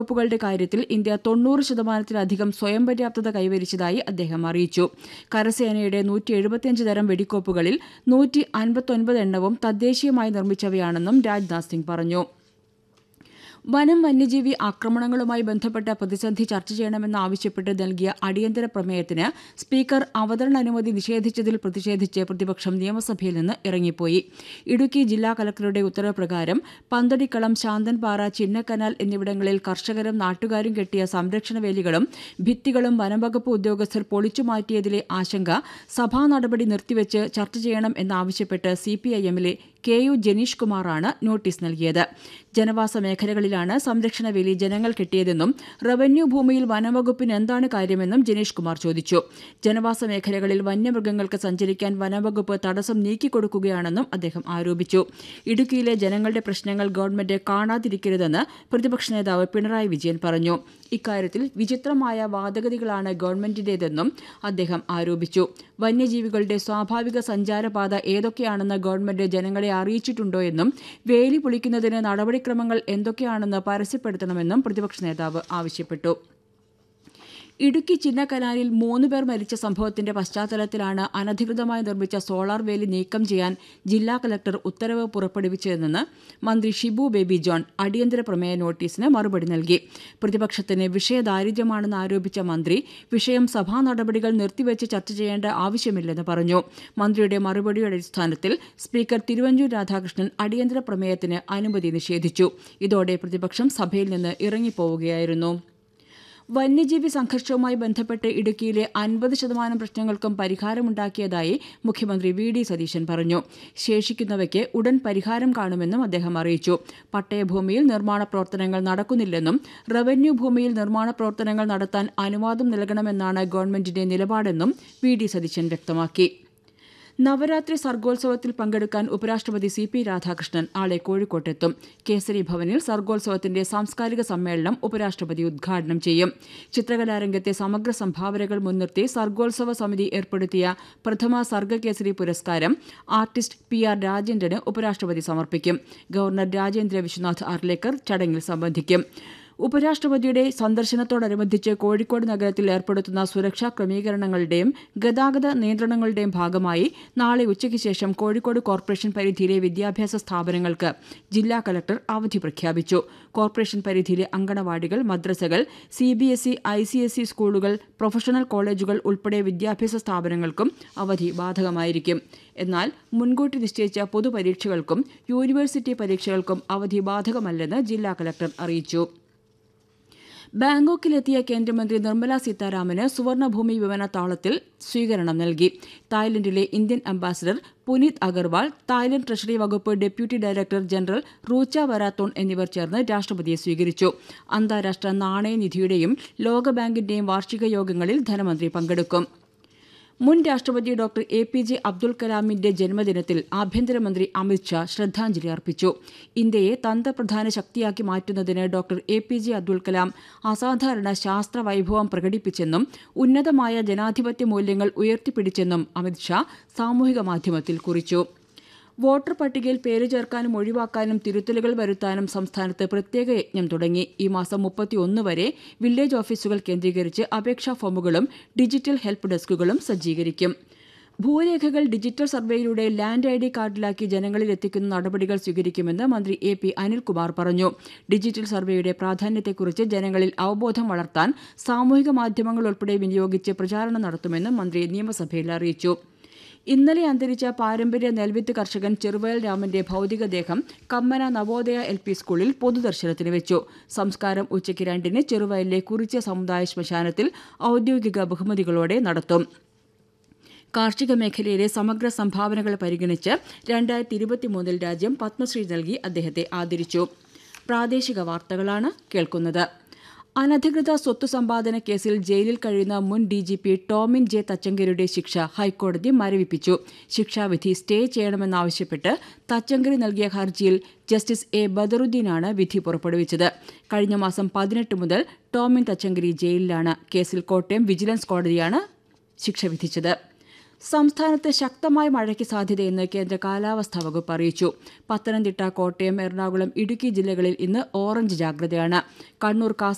വകുപ്പുകളുടെ കാര്യത്തിൽ ഇന്ത്യ തൊണ്ണൂറ് ശതമാനത്തിലധികം സ്വയം പര്യാപ്തത കൈവരിച്ചതായി അദ്ദേഹം അറിയിച്ചു കരസേനയുടെ നൂറ്റി എഴുപത്തിയഞ്ച് തരം വെടിക്കോപ്പുകളിൽ നൂറ്റി അൻപത്തൊൻപത് എണ്ണവും തദ്ദേശീയമായി നിർമ്മിച്ചവയാണെന്നും രാജ്നാഥ് സിംഗ് പറഞ്ഞു വനം വന്യജീവി ആക്രമണങ്ങളുമായി ബന്ധപ്പെട്ട പ്രതിസന്ധി ചർച്ച ചെയ്യണമെന്നാവശ്യപ്പെട്ട് നൽകിയ അടിയന്തര പ്രമേയത്തിന് സ്പീക്കർ അവതരണ അനുമതി നിഷേധിച്ചതിൽ പ്രതിഷേധിച്ച് പ്രതിപക്ഷം നിയമസഭയിൽ നിന്ന് ഇറങ്ങിപ്പോയി ഇടുക്കി ജില്ലാ കലക്ടറുടെ ഉത്തരവ് പ്രകാരം പന്തടിക്കളം ശാന്തൻപാറ ചിന്നക്കനാൽ എന്നിവിടങ്ങളിൽ കർഷകരും നാട്ടുകാരും കെട്ടിയ സംരക്ഷണ വേലികളും ഭിത്തികളും വനംവകുപ്പ് ഉദ്യോഗസ്ഥർ പൊളിച്ചുമാറ്റിയതിലെ ആശങ്ക സഭാ നടപടി നിർത്തിവെച്ച് ചർച്ച ചെയ്യണം എന്നാവശ്യപ്പെട്ട് സിപിഐഎമ്മിലെ കെ യു ജനീഷ് കുമാറാണ് നോട്ടീസ് നൽകിയത് ജനവാസ മേഖലകളിലാണ് സംരക്ഷണ വേലി ജനങ്ങൾ കെട്ടിയതെന്നും റവന്യൂ ഭൂമിയിൽ വനംവകുപ്പിന് എന്താണ് കാര്യമെന്നും ജനീഷ് കുമാർ ചോദിച്ചു ജനവാസ മേഖലകളിൽ വന്യമൃഗങ്ങൾക്ക് സഞ്ചരിക്കാൻ വനംവകുപ്പ് തടസ്സം നീക്കിക്കൊടുക്കുകയാണെന്നും അദ്ദേഹം ആരോപിച്ചു ഇടുക്കിയിലെ ജനങ്ങളുടെ പ്രശ്നങ്ങൾ ഗവൺമെന്റ് കാണാതിരിക്കരുതെന്ന് പ്രതിപക്ഷ നേതാവ് പിണറായി വിജയൻ പറഞ്ഞു ഇക്കാര്യത്തിൽ വിചിത്രമായ വാദഗതികളാണ് ഗവൺമെന്റിന്റേതെന്നും അദ്ദേഹം ആരോപിച്ചു വന്യജീവികളുടെ സ്വാഭാവിക സഞ്ചാരപാത ഏതൊക്കെയാണെന്ന് ഗവൺമെന്റ് ജനങ്ങളെ അറിയിച്ചിട്ടുണ്ടോ എന്നും വേലി പൊളിക്കുന്നതിന് നടപടിക്രമങ്ങൾ എന്തൊക്കെയാണെന്ന് പരസ്യപ്പെടുത്തണമെന്നും പ്രതിപക്ഷ നേതാവ് ആവശ്യപ്പെട്ടു ഇടുക്കി ചിന്നക്കനാലിൽ മൂന്ന് പേർ മരിച്ച സംഭവത്തിന്റെ പശ്ചാത്തലത്തിലാണ് അനധികൃതമായി നിർമ്മിച്ച സോളാർ വേലി നീക്കം ചെയ്യാൻ ജില്ലാ കലക്ടർ ഉത്തരവ് പുറപ്പെടുവിച്ചതെന്ന് മന്ത്രി ഷിബു ബേബി ജോൺ അടിയന്തര പ്രമേയ നോട്ടീസിന് മറുപടി നൽകി പ്രതിപക്ഷത്തിന് വിഷയദാരിദ്ര്യമാണെന്ന് ആരോപിച്ച മന്ത്രി വിഷയം സഭാ നടപടികൾ നിർത്തിവെച്ച് ചർച്ച ചെയ്യേണ്ട ആവശ്യമില്ലെന്ന് പറഞ്ഞു മന്ത്രിയുടെ മറുപടിയുടെ അടിസ്ഥാനത്തിൽ സ്പീക്കർ തിരുവഞ്ചൂർ രാധാകൃഷ്ണൻ അടിയന്തര പ്രമേയത്തിന് അനുമതി നിഷേധിച്ചു ഇതോടെ പ്രതിപക്ഷം സഭയിൽ നിന്ന് ഇറങ്ങിപ്പോവുകയായിരുന്നു വന്യജീവി സംഘർഷവുമായി ബന്ധപ്പെട്ട് ഇടുക്കിയിലെ അൻപത് ശതമാനം പ്രശ്നങ്ങൾക്കും പരിഹാരമുണ്ടാക്കിയതായി മുഖ്യമന്ത്രി വി ഡി സതീശൻ പറഞ്ഞു ശേഷിക്കുന്നവയ്ക്ക് ഉടൻ പരിഹാരം കാണുമെന്നും അദ്ദേഹം അറിയിച്ചു പട്ടയഭൂമിയിൽ നിർമ്മാണ പ്രവർത്തനങ്ങൾ നടക്കുന്നില്ലെന്നും റവന്യൂ ഭൂമിയിൽ നിർമ്മാണ പ്രവർത്തനങ്ങൾ നടത്താൻ അനുവാദം നൽകണമെന്നാണ് ഗവൺമെന്റിന്റെ നിലപാടെന്നും വി ഡി സതീശൻ വ്യക്തമാക്കി നവരാത്രി സർഗോത്സവത്തിൽ പങ്കെടുക്കാൻ ഉപരാഷ്ട്രപതി സി പി രാധാകൃഷ്ണൻ നാളെ കോഴിക്കോട്ടെത്തും കേസരി ഭവനിൽ സർഗോത്സവത്തിന്റെ സാംസ്കാരിക സമ്മേളനം ഉപരാഷ്ട്രപതി ഉദ്ഘാടനം ചെയ്യും ചിത്രകലാരംഗത്തെ സമഗ്ര സംഭാവനകൾ മുൻനിർത്തി സർഗോത്സവ സമിതി ഏർപ്പെടുത്തിയ പ്രഥമ സർഗകേസരി പുരസ്കാരം ആർട്ടിസ്റ്റ് പി ആർ രാജേന്ദ്രന് ഉപരാഷ്ട്രപതി സമർപ്പിക്കും ഗവർണർ രാജേന്ദ്ര വിശ്വനാഥ് അർലേക്കർ ചടങ്ങിൽ സംബന്ധിക്കും ഉപരാഷ്ട്രപതിയുടെ സന്ദർശനത്തോടനുബന്ധിച്ച് കോഴിക്കോട് നഗരത്തിൽ ഏർപ്പെടുത്തുന്ന സുരക്ഷാ ക്രമീകരണങ്ങളുടെയും ഗതാഗത നിയന്ത്രണങ്ങളുടെയും ഭാഗമായി നാളെ ഉച്ചയ്ക്ക് ശേഷം കോഴിക്കോട് കോർപ്പറേഷൻ പരിധിയിലെ വിദ്യാഭ്യാസ സ്ഥാപനങ്ങൾക്ക് ജില്ലാ കലക്ടർ അവധി പ്രഖ്യാപിച്ചു കോർപ്പറേഷൻ പരിധിയിലെ അങ്കണവാടികൾ മദ്രസകൾ C B S E I C S E സ്കൂളുകൾ പ്രൊഫഷണൽ കോളേജുകൾ ഉൾപ്പെടെ വിദ്യാഭ്യാസ സ്ഥാപനങ്ങൾക്കും അവധി ബാധകമായിരിക്കും എന്നാൽ മുൻകൂട്ടി നിശ്ചയിച്ച പൊതുപരീക്ഷകൾക്കും യൂണിവേഴ്സിറ്റി പരീക്ഷകൾക്കും അവധി ബാധകമല്ലെന്ന് ജില്ലാ കലക്ടർ അറിയിച്ചു ബാങ്കോക്കിലെത്തിയ കേന്ദ്രമന്ത്രി നിർമ്മല സീതാരാമന് സുവർണഭൂമി വിമാനത്താവളത്തിൽ സ്വീകരണം നൽകി തായ്ലൻഡിലെ Indian ambassador Puneet Agarwal Thailand treasury വകുപ്പ് deputy director general Rucha Varathon എന്നിവർ ചേർന്ന് രാഷ്ട്രപതിയെ സ്വീകരിച്ചു അന്താരാഷ്ട്ര നാണയനിധിയുടെയും ലോകബാങ്കിന്റെയും വാർഷിക യോഗങ്ങളിൽ ധനമന്ത്രി പങ്കെടുക്കും മുൻ രാഷ്ട്രപതി doctor A P J Abdul കലാമിന്റെ ജന്മദിനത്തിൽ ആഭ്യന്തരമന്ത്രി അമിത്ഷാ ശ്രദ്ധാഞ്ജലി അർപ്പിച്ചു ഇന്ത്യയെ തന്ത്രപ്രധാന ശക്തിയാക്കി മാറ്റുന്നതിന് doctor A P J Abdul Kalam അസാധാരണ ശാസ്ത്ര വൈഭവം പ്രകടിപ്പിച്ചെന്നും ഉന്നതമായ ജനാധിപത്യ മൂല്യങ്ങൾ ഉയർത്തിപ്പിടിച്ചെന്നും അമിത്ഷാ സാമൂഹിക മാധ്യമത്തിൽ കുറിച്ചു വോട്ടർ പട്ടികയിൽ പേര് ചേർക്കാനും ഒഴിവാക്കാനും തിരുത്തലുകൾ വരുത്താനും സംസ്ഥാനത്ത് പ്രത്യേക യജ്ഞം തുടങ്ങി ഈ മാസം മുപ്പത്തിയൊന്ന് വരെ വില്ലേജ് ഓഫീസുകൾ കേന്ദ്രീകരിച്ച് അപേക്ഷാ ഫോമുകളും ഡിജിറ്റൽ ഹെൽപ്പ് ഡെസ്കുകളും സജ്ജീകരിക്കും ഭൂരേഖകൾ ഡിജിറ്റൽ സർവേയിലൂടെ ലാൻഡ് ഐ ഡി കാർഡിലാക്കി ജനങ്ങളിൽ എത്തിക്കുന്ന നടപടികൾ സ്വീകരിക്കുമെന്ന് മന്ത്രി എ പി അനിൽകുമാർ പറഞ്ഞു ഡിജിറ്റൽ സർവേയുടെ പ്രാധാന്യത്തെക്കുറിച്ച് ജനങ്ങളിൽ അവബോധം വളർത്താൻ സാമൂഹിക മാധ്യമങ്ങൾ ഉൾപ്പെടെ വിനിയോഗിച്ച് പ്രചാരണം നടത്തുമെന്നും മന്ത്രി നിയമസഭയിൽ അറിയിച്ചു ഇന്നലെ അന്തരിച്ച പാരമ്പര്യ നെൽവിത്ത് കർഷകൻ ചെറുവയൽ രാമന്റെ ഭൗതികദേഹം കമ്മന നവോദയ എൽ പി സ്കൂളിൽ പൊതുദർശനത്തിന് വെച്ചു സംസ്കാരം ഉച്ചയ്ക്ക് രണ്ടിന് ചെറുവയലിലെ കുറിച്യ സമുദായ ശ്മശാനത്തിൽ ഔദ്യോഗിക ബഹുമതികളോടെ നടത്തും കാർഷിക മേഖലയിലെ സമഗ്ര സംഭാവനകൾ പരിഗണിച്ച് രണ്ടായിരത്തി ഇരുപത്തിമൂന്നിൽ രാജ്യം പത്മശ്രീ നൽകി അദ്ദേഹത്തെ ആദരിച്ചു പ്രാദേശിക വാർത്തകളാണ് കേൾക്കുന്നത് അനധികൃത സ്വത്ത് സമ്പാദന കേസിൽ ജയിലിൽ കഴിയുന്ന മുൻ D G P Tomin J തച്ചങ്കരിയുടെ ശിക്ഷ ഹൈക്കോടതി മരവിപ്പിച്ചു ശിക്ഷാവിധി സ്റ്റേ ചെയ്യണമെന്നാവശ്യപ്പെട്ട് തച്ചങ്കരി നൽകിയ ഹർജിയിൽ ജസ്റ്റിസ് എ ബദറുദ്ദീനാണ് വിധി പുറപ്പെടുവിച്ചത് കഴിഞ്ഞ മാസം പതിനെട്ട് മുതൽ ടോമിൻ തച്ചങ്കരി ജയിലിലാണ് കേസിൽ കോട്ടയം വിജിലൻസ് കോടതിയാണ് ശിക്ഷ വിധിച്ചത് സംസ്ഥാനത്ത് ശക്തമായ മഴയ്ക്ക് സാധ്യതയെന്ന് കേന്ദ്ര കാലാവസ്ഥാ വകുപ്പ് അറിയിച്ചു പത്തനംതിട്ട കോട്ടയം എറണാകുളം ഇടുക്കി ജില്ലകളിൽ ഇന്ന് ഓറഞ്ച് ജാഗ്രതയാണ് കണ്ണൂർ കാസർഗോഡ്